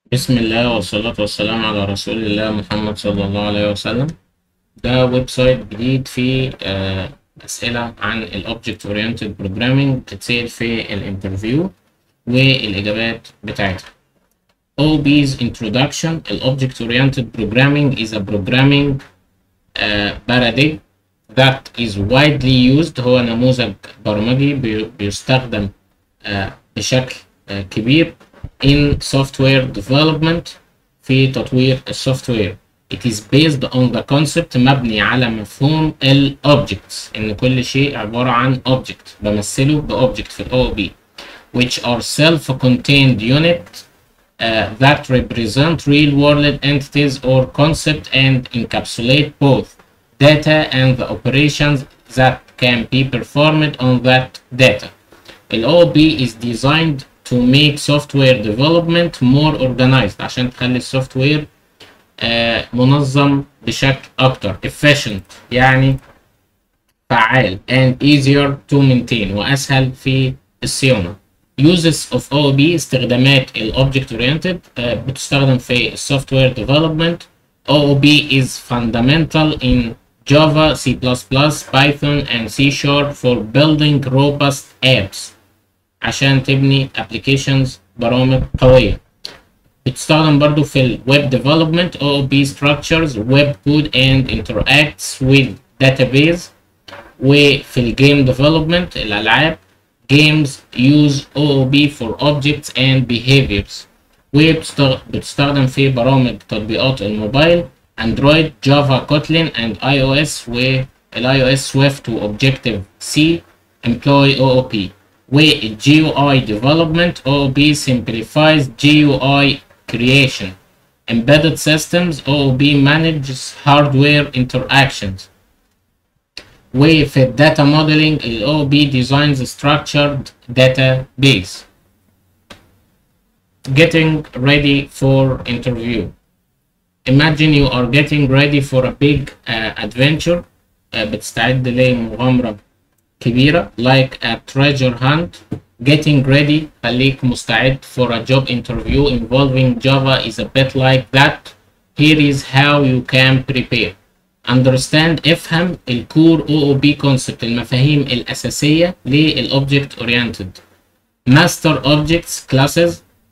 بسم الله والصلاة والسلام على رسول الله محمد صلى الله عليه وسلم ده ويب سايت جديد فيه آه، أسئلة عن ال Object Oriented Programming بتتسأل في الانترفيو والإجابات بتاعتها OOP's Introduction ال Object Oriented Programming is a programming uh, paradigm that is widely used هو نموذج برمجي بي- بيستخدم آه، بشكل آه، كبير in software development في تطوير السوفت وير It is based on the concept مبني على مفهوم ال objects إن كل شيء عبارة عن object بمثله ب object في ال OOP which are self-contained unit uh, that represent real-world entities or concept and encapsulate both data and the operations that can be performed on that data. ال OOP is designed to make software development more organized عشان تخلي السوفت وير آه، منظم بشكل أكتر efficient يعني فعال and easier to maintain وأسهل في الصيانة uses of OOP استخدامات ال Object Oriented آه، بتستخدم في السوفت وير development OOP is fundamental in Java, C++, Python and C Sharp for building robust apps عشان تبني applications برامج قوية بتستخدم برضو في ال web development OOP structures web code and interacts with database وفي ال game development الألعاب games use OOP for objects and behaviors وبتستخدم في برامج تطبيقات الموبايل اندرويد جافا كوتلين and iOS وال iOS Swift و Objective C employ OOP وال GUI development OOP simplifies GUI creation embedded systems OOP manages hardware interactions وفي الداتا موديلنج ال OOP designs a structured database getting ready for interview imagine you are getting ready for a big uh, adventure uh, بتستعد لمغامرة كبيرة like a treasure hunt getting ready خليك مستعد for a job interview involving Java is a bit like that here is how you can prepare understand افهم الكور OOP concept المفاهيم الأساسية للobject oriented master objects classes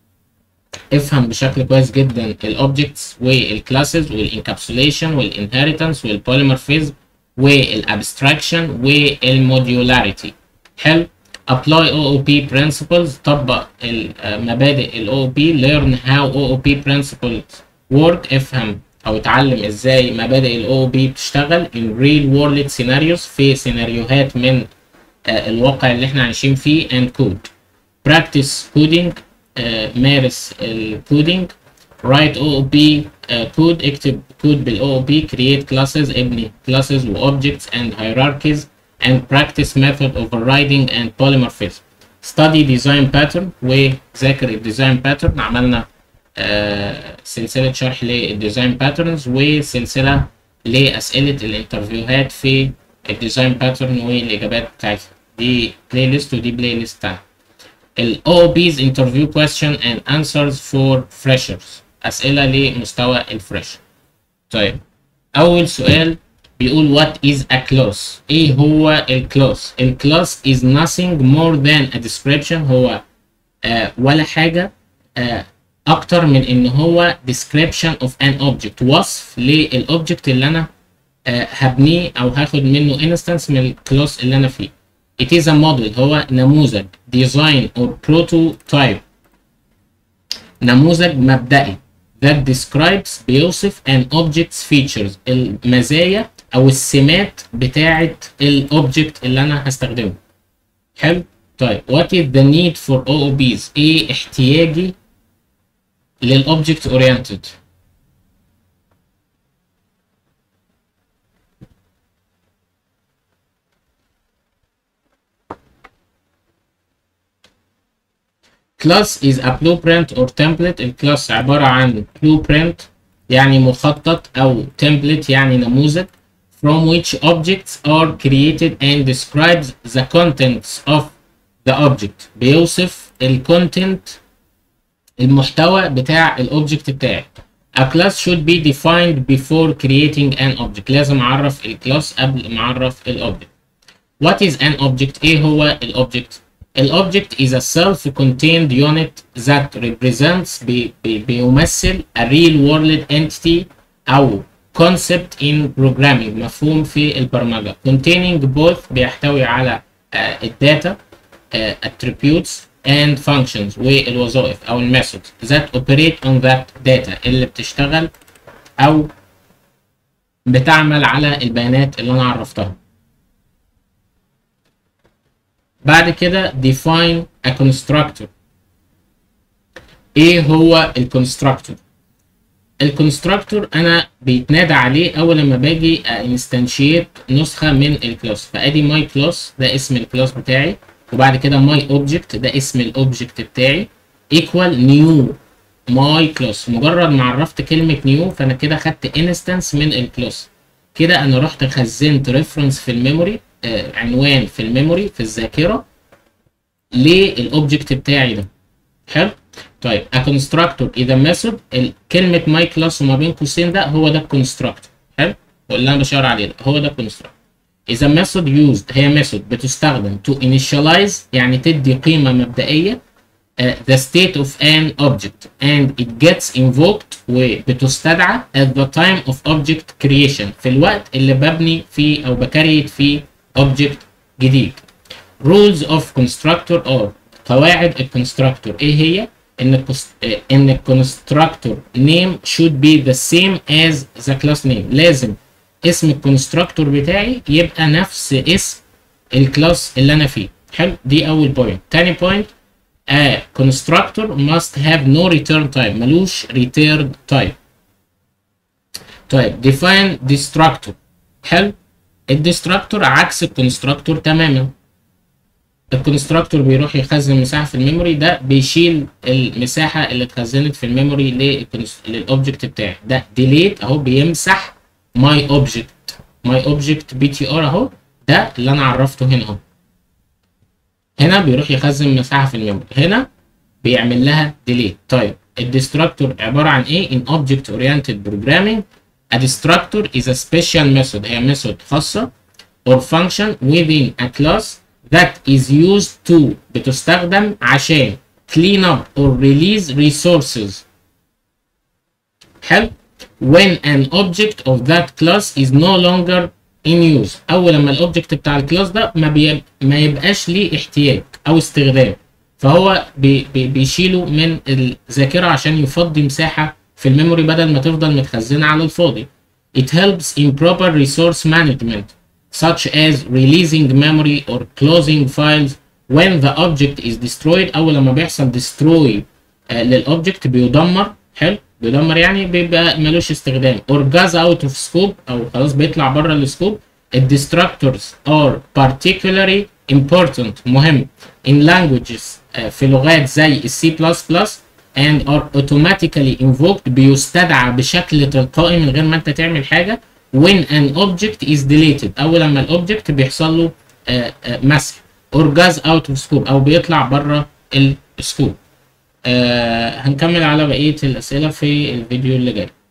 افهم بشكل كويس جدا الاوبجكتس والكلاسز والانكابسوليشن والانهيرتنس والبوليمورفيزم والابستراكشن والموديولاريتي حلو apply OOP principles طبق ال- آه، مبادئ ال OOP learn how OOP principles work افهم او اتعلم ازاي مبادئ ال OOP بتشتغل in real world scenarios في سيناريوهات من آه، الواقع اللي احنا عايشين فيه and code practice coding آه، مارس الكودينج write OOP آه، كود اكتب كود بال OOP create classes ابني classes و objects and hierarchies and practice method overriding and polymorphism study design pattern وذاكر الديزاين pattern عملنا آه، سلسلة شرح للديزاين باترنز وسلسلة لأسئلة الانترفيوهات في الديزاين باترن والإجابات بتاعتها دي بلاي ليست ودي بلاي ليست تانية ال OOP's interview question and answers for freshers أسئلة لمستوى الفريش طيب أول سؤال بيقول what is a class إيه هو الكلاس الكلاس is nothing more than a description هو آه ولا حاجة آه أكتر من إن هو description of an object وصف للأوبجكت اللي أنا آه هبنيه أو هاخد منه instance من الكلاس اللي أنا فيه It is a model هو نموذج design or prototype نموذج مبدئي that describes بيوصف an object's features المزايا أو السمات بتاعة الأوبجكت اللي أنا هستخدمه حلو طيب what is the need for OOPs إيه احتياجي للأوبجكت oriented class is a blueprint or template الكلاس عبارة عن blueprint يعني مخطط أو template يعني نموذج from which objects are created and describes the contents of the object بيوصف ال content المحتوى بتاع الاوبجكت بتاعي A class should be defined before creating an object لازم اعرف الكلاس قبل ما اعرف الاوبجكت What is an object ايه هو الاوبجكت الاوبجكت is a self-contained unit that represents بي بي بيمثل a real world entity او concept in programming مفهوم في البرمجة containing both بيحتوي على uh, الداتا uh, attributes and functions والوظائف او الميثود that operate on that data اللي بتشتغل او بتعمل على البيانات اللي انا عرفتها بعد كده define a constructor ايه هو الكونستراكتور الكونستراكتور انا بيتنادى عليه اول لما باجي انستنشيت نسخه من الكلاس فادي ماي كلاس ده اسم الكلاس بتاعي وبعد كده ماي اوبجكت ده اسم الاوبجكت بتاعي ايكوال نيو ماي كلاس مجرد ما عرفت كلمه نيو فانا كده خدت انستنس من الكلاس كده انا رحت خزنت ريفرنس في الميموري آه عنوان في الميموري في الذاكره للاوبجكت بتاعي ده حلو طيب a constructor اذا method كلمه ماي كلاس وما بين قوسين ده هو ده الكونستراكتور حلو واللي انا بشاور عليه ده هو ده الكونستراكتور إذا method used هي method بتستخدم to initialize يعني تدي قيمة مبدئية uh, the state of an object and it gets invoked وبتستدعى at the time of object creation في الوقت اللي ببني فيه أو بكريت فيه object جديد rules of constructor are قواعد الكونستراكتور إيه هي؟ إن الكست... إن الكونستراكتور name should be the same as the class name لازم اسم الكونستراكتور بتاعي يبقى نفس اسم الكلاس اللي انا فيه حلو دي اول بوينت تاني بوينت a constructor must have no return type ملوش return type طيب define destructor حلو الديستراكتور عكس الكونستراكتور تماما الكونستراكتور بيروح يخزن مساحه في الميموري ده بيشيل المساحه اللي اتخزنت في الميموري للاوبجكت بتاعي ده ديليت اهو بيمسح ماي اوبجكت ماي اوبجكت بي تي ار اهو ده اللي انا عرفته هنا اهو هنا بيروح يخزن مساحه في الميموري هنا بيعمل لها ديليت طيب الديستراكتور عباره عن ايه in object oriented programming a destructor is a special method هي method خاصه or function within a class that is used to بتستخدم عشان clean up or release resources حلو when an object of that class is no longer in use اول لما الاوبجكت بتاع الكلاس ده ما, بي... ما يبقاش ليه احتياج او استخدام فهو بي... بي... بيشيله من الذاكره عشان يفضي مساحه في الميموري بدل ما تفضل متخزنه على الفاضي it helps in proper resource management such as releasing memory or closing files when the object is destroyed اول لما بيحصل destroy uh, للاوبجكت بيدمر حلو بيدمر يعني بيبقى ملوش استخدام or goes out of scope او خلاص بيطلع بره السكوب الديستراكتورز are particularly important مهم in languages uh, في لغات زي السي بلس بلس and are automatically invoked بيستدعى بشكل تلقائي من غير ما انت تعمل حاجه when an object is deleted اول لما الاوبجكت بيحصل له uh, uh, مسح or goes out of scope او بيطلع بره السكوب آه هنكمل على بقية الأسئلة في الفيديو اللي جاي